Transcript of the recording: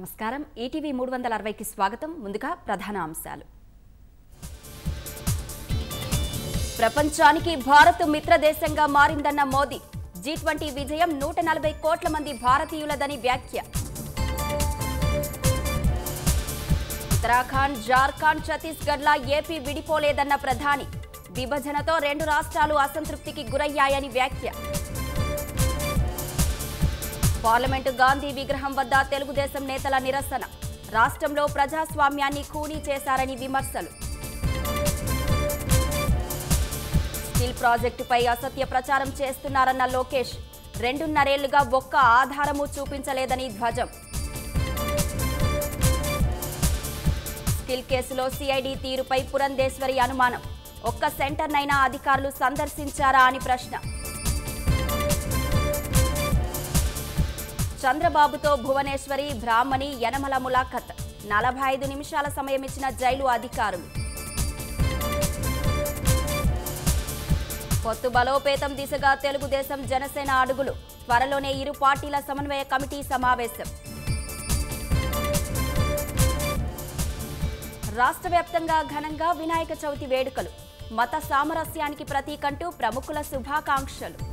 నమస్కారం ఈటీవీ మూడు వందల అరవైకి స్వాగతం ముందుగా ప్రధాన అంశాలు ప్రపంచానికి భారత్ మిత్రదేశంగా మారిందన్న మోదీ జీ ట్వంటీ విజయం నూట నలభై కోట్ల మంది భారతీయులదని వ్యాఖ్య ఉత్తరాఖండ్ జార్ఖండ్ ఛత్తీస్గఢ్ల ఏపీ విడిపోలేదన్న ప్రధాని విభజనతో రెండు రాష్ట్రాలు అసంతృప్తికి గురయ్యాయని వ్యాఖ్య పార్లమెంటు గాంధీ విగ్రహం వద్ద తెలుగుదేశం నేతల నిరసన రాష్ట్రంలో ప్రజాస్వామ్యాన్ని ఖూనీ చేశారని విమర్శలు స్కిల్ ప్రాజెక్టుపై అసత్య ప్రచారం చేస్తున్నారన్న లోకేష్ రెండున్నరేళ్లుగా ఒక్క ఆధారము చూపించలేదని ధ్వజం స్కిల్ కేసులో సిఐడి తీరుపై పురంధేశ్వరి అనుమానం ఒక్క సెంటర్నైనా అధికారులు సందర్శించారా అని ప్రశ్న చంద్రబాబుతో భువనేశ్వరి బ్రాహ్మణి యనమల ములాఖత్ నలభై ఐదు నిమిషాల సమయం ఇచ్చిన జైలు అధికారులు పొత్తు బలోపేతం దిశగా తెలుగుదేశం జనసేన అడుగులు త్వరలోనే ఇరు పార్టీల సమన్వయ కమిటీ సమావేశం రాష్ట్ర వ్యాప్తంగా ఘనంగా వినాయక చవితి వేడుకలు మత సామరస్యానికి ప్రతీకంటూ ప్రముఖుల శుభాకాంక్షలు